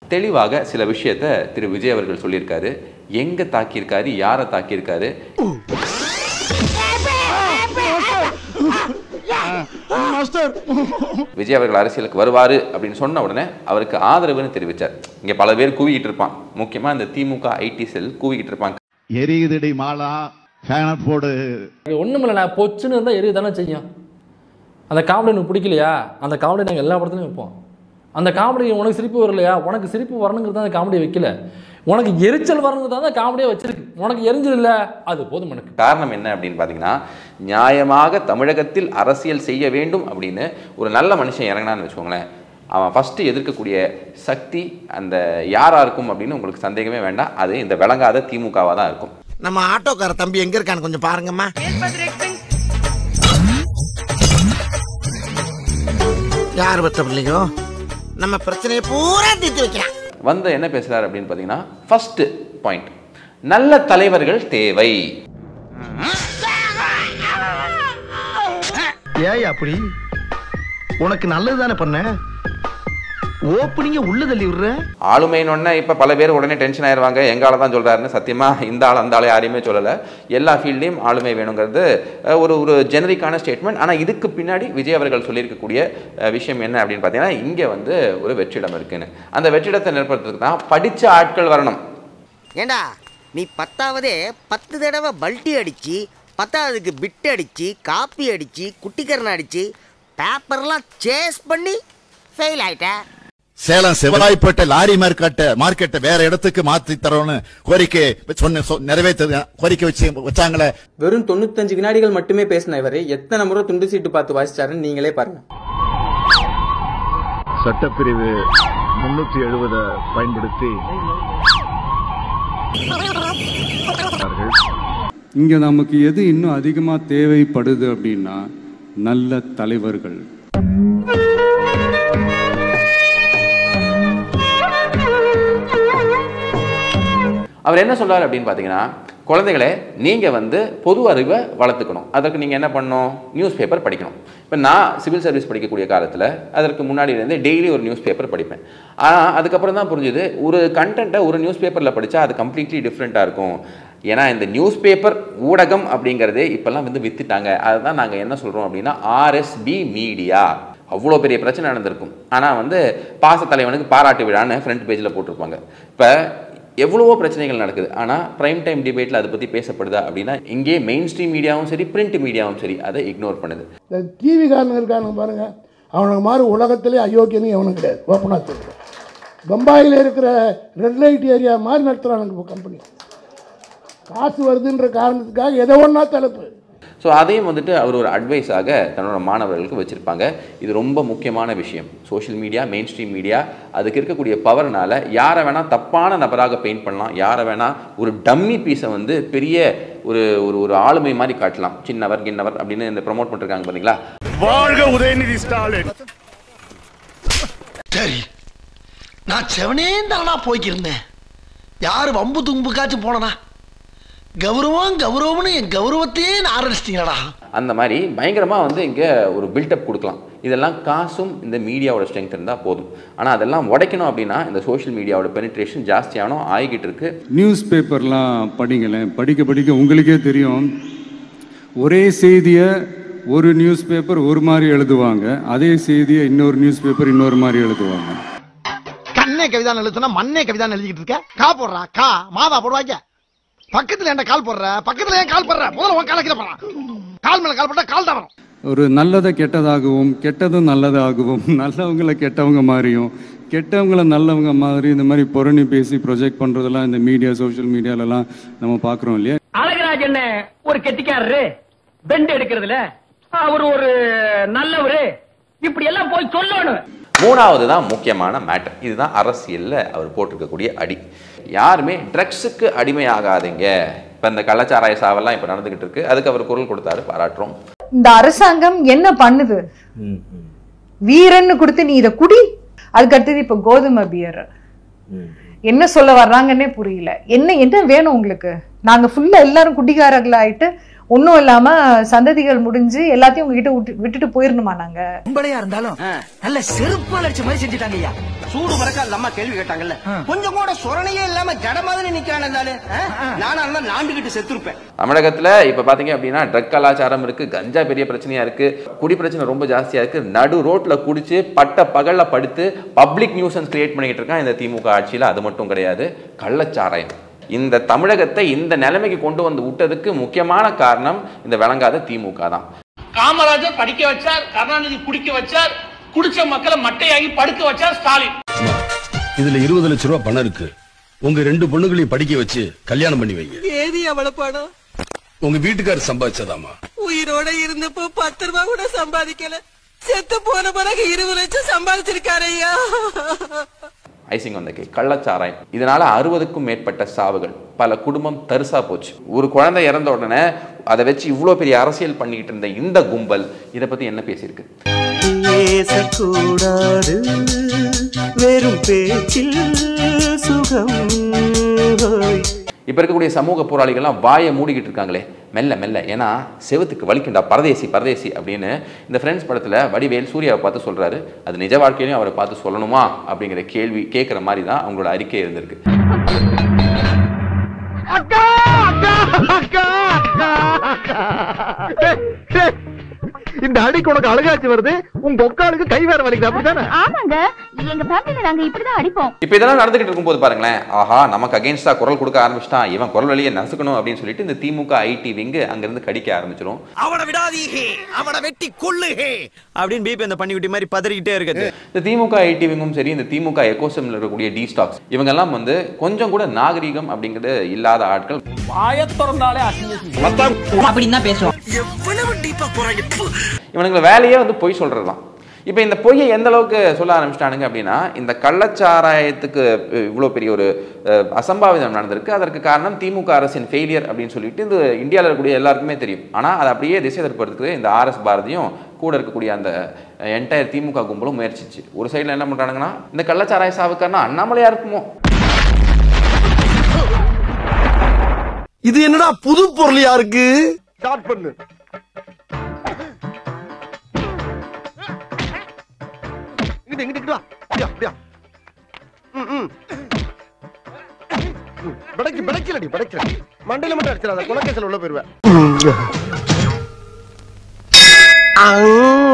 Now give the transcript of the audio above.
தெளிவாக சில விஷயத்த திரு விஜய் அவர்கள் சொல்லியிருக்காரு எங்க தாக்கியிருக்காரு யாரை தாக்கியிருக்காரு விஜய் அவர்கள் அரசியலுக்கு வருவாரு அப்படின்னு சொன்ன உடனே அவருக்கு ஆதரவுன்னு தெரிவிச்சார் இங்க பல பேர் கூவிக்கிட்டு இருப்பான் முக்கியமா இந்த திமுக ஐடி செல் கூவிக்கிட்டு இருப்பாங்க எரியுதடி மாலா ஃபேனை போடு ஒண்ணுமில்ல நான் பொச்சுன்னு இருந்தால் எரிய தானே செய்யும் அந்த காமெடி எனக்கு பிடிக்கலையா அந்த காமெடி நாங்கள் எல்லா படத்துலையும் வைப்போம் அந்த காமெடி உனக்கு சிரிப்பு வரலையா உனக்கு சிரிப்பு வரணுங்கிறது அந்த காமெடியை வைக்கல உனக்கு எரிச்சல் வரணுங்கிறது தான் காமெடியை வச்சிருக்கு உனக்கு எரிஞ்சது இல்லை அது போதும் எனக்கு காரணம் என்ன அப்படின்னு பார்த்தீங்கன்னா நியாயமாக தமிழகத்தில் அரசியல் செய்ய வேண்டும் அப்படின்னு ஒரு நல்ல மனுஷன் இறங்கினான்னு வச்சுக்கோங்களேன் அவன் ஃபஸ்ட்டு எதிர்க்கக்கூடிய சக்தி அந்த யாரா இருக்கும் அப்படின்னு உங்களுக்கு சந்தேகமே வேண்டாம் அது இந்த விளங்காத திமுகவாக தான் இருக்கும் நம்ம ஆட்டோக்கார தம்பி எங்க இருக்கான்னு கொஞ்சம் பாருங்கம்மா யார் பத்த பிள்ளைங்க நம்ம பிரச்சனையை பூரா தீர்த்து வைக்கலாம் வந்து என்ன பேசுறாரு அப்படின்னு பார்த்தீங்கன்னா ஃபர்ஸ்ட் பாயிண்ட் நல்ல தலைவர்கள் தேவை ஏய் அப்படி உனக்கு நல்லது தானே பண்ண ஓப்பனிங்க உள்ள தள்ளி விடுற ஆளுமைன்னு இப்போ பல பேர் உடனே டென்ஷன் ஆயிடுவாங்க எங்கால தான் சொல்கிறாருன்னு சத்தியமாக இந்த ஆள் அந்த ஆளை யாரையுமே சொல்லலை எல்லா ஃபீல்ட்லேயும் ஆளுமை வேணுங்கிறது அஹ், ஒரு ஒரு ஜெனரிக்கான ஸ்டேட்மெண்ட் ஆனால் இதுக்கு பின்னாடி விஜய் அவர்கள் சொல்லியிருக்கக்கூடிய அஹ், விஷயம் என்ன அப்படின்னு பார்த்தீங்கன்னா இங்கே வந்து ஒரு வெற்றிடம் இருக்குன்னு அந்த வெற்றிடத்தை நிரப்புறதுக்கு தான் படித்த ஆட்கள் வரணும் ஏண்டா நீ பத்தாவதே பத்து தடவை பல்ட்டி அடிச்சு பத்தாவதுக்கு பிட் அடிச்சு காப்பி அடிச்சு குட்டிக்கரணை அடிச்சு பேப்பர்லாம் சேஸ் பண்ணி ஃபெயில் ஆயிட்ட சேலம் செவலாய்ப்பேட்டை லாரி மார்க்கெட்டை மார்க்கெட்டை வேற இடத்துக்கு மாத்தி தரோன்னு கோரிக்கை சொன்ன சொ- நிறைவேற்று கோரிக்கை வச்சு வச்சாங்களே வெறும் தொண்ணூத்தஞ்சு வினாடிகள் மட்டுமே பேசின இவரு எத்தனை முறை துண்டு சீட்டு பார்த்து வாசிச்சாருன்னு நீங்களே பாருங்க சட்டப்பிரிவு முன்னூத்தி எழுபத பயன்படுத்தி இங்க நமக்கு எது இன்னும் அதிகமா தேவைப்படுது அப்படின்னா நல்ல தலைவர்கள் அவர் என்ன சொல்றாரு அப்படின்னு பார்த்தீங்கன்னா குழந்தைகளே நீங்கள் வந்து பொது அறிவை வளர்த்துக்கணும் அதற்கு நீங்கள் என்ன பண்ணணும் நியூஸ் பேப்பர் படிக்கணும் இப்போ நான் சிவில் சர்வீஸ் படிக்கக்கூடிய காலத்தில் அதற்கு முன்னாடி இருந்து டெய்லி ஒரு நியூஸ் பேப்பர் படிப்பேன் ஆனால் அதுக்கப்புறம் தான் புரிஞ்சுது ஒரு கண்டென்ட்டை ஒரு நியூஸ் பேப்பரில் படித்தா அது கம்ப்ளீட்லி டிஃப்ரெண்ட்டாக இருக்கும் ஏன்னா இந்த நியூஸ் பேப்பர் ஊடகம் அப்படிங்கிறதே இப்போல்லாம் வந்து வித்துட்டாங்க அதுதான் நாங்கள் என்ன சொல்கிறோம் அப்படின்னா ஆர்எஸ்பி மீடியா அவ்வளோ பெரிய பிரச்சனை நடந்திருக்கும் ஆனால் வந்து பாசத்தலைவனுக்கு பாராட்டு விழான்னு ஃப்ரண்ட் பேஜில் போட்டிருப்பாங்க இப்போ எவ்வளவோ பிரச்சனைகள் நடக்குது ஆனால் ப்ரைம் டைம் டிபேட்டில் அதை பற்றி பேசப்படுதா அப்படின்னா இங்கே மெயின் ஸ்ட்ரீம் மீடியாவும் சரி பிரிண்ட் மீடியாவும் சரி அதை இக்னோர் பண்ணுது இந்த டிவி காரனுங்க இருக்கானுங்க பாருங்க அவனுக்கு மாதிரி உலகத்திலே அயோக்கியனும் எவனும் கிடையாது ஓப்பனாக சொல்கிறேன் பம்பாயில் இருக்கிற ரெட் லைட் ஏரியா மாதிரி நடத்துகிறானுங்க இப்போ கம்பெனி காசு வருதுன்ற காரணத்துக்காக எதை ஒன்றா தலைப்பு ஸோ அதையும் வந்துட்டு அவர் ஒரு அட்வைஸாக தன்னோட மாணவர்களுக்கு வச்சுருப்பாங்க இது ரொம்ப முக்கியமான விஷயம் social media mainstream media அதுக்கு இருக்கக்கூடிய பவர்னால யாரை வேணால் தப்பான நபராக பெயிண்ட் பண்ணலாம் யாரை வேணால் ஒரு டம்மி பீஸை வந்து பெரிய ஒரு ஒரு ஒரு ஆளுமை மாதிரி காட்டலாம் சின்னவர் கிண்ணவர் அப்படின்னு இந்த ப்ரொமோட் பண்ணிருக்காங்க பார்த்தீங்களா வாழ்க உதயநிதி ஸ்டாலின் சரி நான் செவனே தானா போய்க்கிருந்தேன் யாரு வம்பு தும்புக்காச்சும் போனனா கௌரவம் கௌரவம்னு என் கௌரவத்தையே ஆரம்பிச்சிட்டீங்களா அந்த மாதிரி பயங்கரமாக வந்து இங்கே ஒரு பில்டப் கொடுக்கலாம் இதெல்லாம் காசும் இந்த மீடியாவோட ஸ்ட்ரென்த் இருந்தால் போதும் ஆனால் அதெல்லாம் உடைக்கணும் அப்படின்னா இந்த சோஷியல் மீடியாவோட பெனிட்ரேஷன் ஜாஸ்தியானோ ஆகிக்கிட்டு இருக்கு நியூஸ் பேப்பர்லாம் படிங்களேன் படிக்க படிக்க உங்களுக்கே தெரியும் ஒரே செய்தியை ஒரு நியூஸ் பேப்பர் ஒரு மாதிரி எழுதுவாங்க அதே செய்தியை இன்னொரு நியூஸ் பேப்பர் இன்னொரு மாதிரி எழுதுவாங்க கண்ணே கவிதான் எழுத்துனா மண்ணே கவிதான் எழுதிக்கிட்டு இருக்க கா போடுறா கா மாதா போடுவாங்க பக்கத்துல என்ன கால் போடுற பக்கத்துல ஏன் கால் போடுற முதல்ல உன் கால கீழ போடுறான் கால் மேல கால் போட்டா கால் தான் வரும் ஒரு நல்லதை கெட்டதாகவும் கெட்டதும் நல்லதாகவும் நல்லவங்கள கெட்டவங்க மாதிரியும் கெட்டவங்கள நல்லவங்க மாதிரி இந்த மாதிரி புரணி பேசி ப்ரொஜெக்ட் பண்றதெல்லாம் இந்த மீடியா சோஷியல் மீடியாலலாம் நம்ம பார்க்குறோம் இல்லையா அழகராஜ் என்ன ஒரு கெட்டிக்காரரு பெண்ட் எடுக்கிறதுல அவர் ஒரு நல்லவரு இப்படி எல்லாம் போய் சொல்லணும் மூணாவது தான் முக்கியமான மேட்டர் இதுதான் அரசியலில் அவர் போட்டிருக்கக்கூடிய அடி யாருமே ட்ரக்ஸுக்கு அடிமையாகாதீங்க இப்போ இந்த கள்ளச்சாராய சாவெல்லாம் இப்போ நடந்துகிட்டு இருக்கு அதுக்கு அவர் குரல் கொடுத்தாரு பாராட்டுறோம் இந்த அரசாங்கம் என்ன பண்ணுது வீரன்னு கொடுத்து நீ இத குடி அதுக்கு அடுத்தது இப்ப கோதுமை பியர் என்ன சொல்ல வர்றாங்கன்னே புரியல என்ன என்ன வேணும் உங்களுக்கு நாங்க ஃபுல்லா எல்லாரும் குடிகாரர்கள் ஆயிட்டு ஒன்றும் இல்லாம சந்ததிகள் முடிஞ்சு எல்லாத்தையும் உங்ககிட்ட விட்டு விட்டுட்டு போயிடணுமா நாங்க கும்பலையா இருந்தாலும் நல்ல செருப்பால் அடிச்ச மாதிரி செஞ்சுட்டாங்க ஐயா சூடு மறக்கா அம்மா கேள்வி கேட்டாங்கல்ல கொஞ்சம் கூட சொரணையே இல்லாம ஜட மாதிரி நிக்கிறான் இருந்தாலு நானா இருந்தா நாண்டுகிட்டு செத்துருப்பேன் தமிழகத்துல இப்ப பாத்தீங்க அப்படின்னா ட்ரக் கலாச்சாரம் இருக்கு கஞ்சா பெரிய பிரச்சனையா இருக்கு குடி பிரச்சனை ரொம்ப ஜாஸ்தியா இருக்கு நடு ரோட்ல குடிச்சு பட்ட பகல்ல படுத்து பப்ளிக் நியூசன்ஸ் கிரியேட் பண்ணிக்கிட்டு இருக்கான் இந்த திமுக ஆட்சியில அது மட்டும் கிடையாது கள்ளச்சாராயம் இந்த தமிழகத்தை இந்த நிலைமைக்கு கொண்டு வந்து விட்டதுக்கு முக்கியமான காரணம் இந்த விளங்காத திமுக தான் காமராஜர் படிக்க வச்சார் கருணாநிதி குடிக்க வச்சார் குடிச்ச மக்களை மட்டையாகி படுக்க வச்சார் ஸ்டாலின் இதுல இருபது லட்ச ரூபா பணம் இருக்கு உங்க ரெண்டு பொண்ணுகளையும் படிக்க வச்சு கல்யாணம் பண்ணி வைங்க ஏதி அவள பணம் உங்க வீட்டுக்காரர் சம்பாதிச்சதாமா உயிரோட இருந்தப்போ பத்து ரூபா கூட சம்பாதிக்கல செத்து போன பிறகு இருபது லட்சம் சம்பாதிச்சிருக்காரு ஐயா ஐசிங் வந்த கேக் கள்ளச்சாராயம் இதனால அறுபதுக்கும் மேற்பட்ட சாவுகள் பல குடும்பம் தரிசா போச்சு ஒரு குழந்தை இறந்த உடனே அதை வச்சு இவ்வளோ பெரிய அரசியல் பண்ணிக்கிட்டு இருந்த இந்த கும்பல் இதை பத்தி என்ன பேசியிருக்கு பேசக்கூடாது வெறும் பேச்சில் சுகம் இப்போ இருக்கக்கூடிய சமூக போராளிகள்லாம் வாயை மூடிக்கிட்டு இருக்காங்களே மெல்ல மெல்ல ஏன்னா செவத்துக்கு வலிக்குண்டா பரதேசி பரதேசி அப்படின்னு இந்த ஃப்ரெண்ட்ஸ் படத்தில் வடிவேல் சூர்யாவை பார்த்து சொல்கிறாரு அது நிஜ வாழ்க்கையிலையும் அவரை பார்த்து சொல்லணுமா அப்படிங்கிற கேள்வி கேட்குற மாதிரி தான் அவங்களோட அறிக்கை இருந்திருக்கு அக்கா அக்கா அக்கா அக்கா டேய், டேய். இந்த அடிக்கு உனக்கு அழகாச்சு வருது உங்க ஒக்காளுக்கு கை வேற வலிக்குது அப்படித்தானே ஆமாங்க எங்க ஃபேமிலில நாங்க இப்படிதான் அடிப்போம் இப்போ இதெல்லாம் நடந்துகிட்டு இருக்கும்போது பாருங்களேன் ஆஹா நமக்கு அகேன்ஸ்டா குரல் கொடுக்க ஆரம்பிச்சிட்டான் இவன் குரல் வழியை நசுக்கணும் அப்படின்னு சொல்லிட்டு இந்த திமுக ஐடி விங்கு அங்கிருந்து கடிக்க ஆரம்பிச்சிடும் அவனை விடாதீங்க அவனை வெட்டி கொள்ளுகே அப்படின்னு பிபி அந்த பண்ணிக்குட்டி மாதிரி பதறிக்கிட்டே இருக்குது இந்த திமுக ஐடி விங்கும் சரி இந்த திமுக எக்கோசிஸ்டம்ல இருக்கக்கூடிய டி ஸ்டாக்ஸ் இவங்கெல்லாம் வந்து கொஞ்சம் கூட நாகரீகம் அப்படிங்கிறது இல்லாத ஆட்கள் வாய திறந்தாலே அப்படின்னு தான் பேசுவோம் எவ்வளவு டீப்பா போறாங்க இவனுங்க வேலையே வந்து பொய் சொல்றது தான் இப்போ இந்த பொய்யை எந்த அளவுக்கு சொல்ல ஆரம்பிச்சிட்டானுங்க அப்படின்னா இந்த கள்ளச்சாராயத்துக்கு இவ்வளோ பெரிய ஒரு அஹ், அசம்பாவிதம் நடந்திருக்கு அதற்கு காரணம் திமுக அரசின் ஃபெயிலியர் அப்படின்னு சொல்லிட்டு இந்த இந்தியாவில் இருக்கக்கூடிய எல்லாருக்குமே தெரியும் ஆனால் அதை அப்படியே திசை திருப்பறதுக்கு இந்த ஆர்எஸ் பாரதியும் கூட இருக்கக்கூடிய அந்த என்டையர் திமுக கும்பலும் முயற்சிச்சு ஒரு சைடில் என்ன பண்ணுறானுங்கன்னா இந்த கள்ளச்சாராய சாவுக்காரனா அண்ணாமலையா இருக்குமோ இது என்னடா புது பொருளியா இருக்கு ஸ்டார்ட் பண்ணு இங்கிட்டு இங்கிட்டு இங்கிட்டு வா அப்படியா அப்படியா ம், ம். ம், பிடைக்கு பிடைக்கலடி பிடைக்கல மண்டையில மட்டும் அடிச்சிடாத குலக்கேசல் உள்ள போயிருவேன்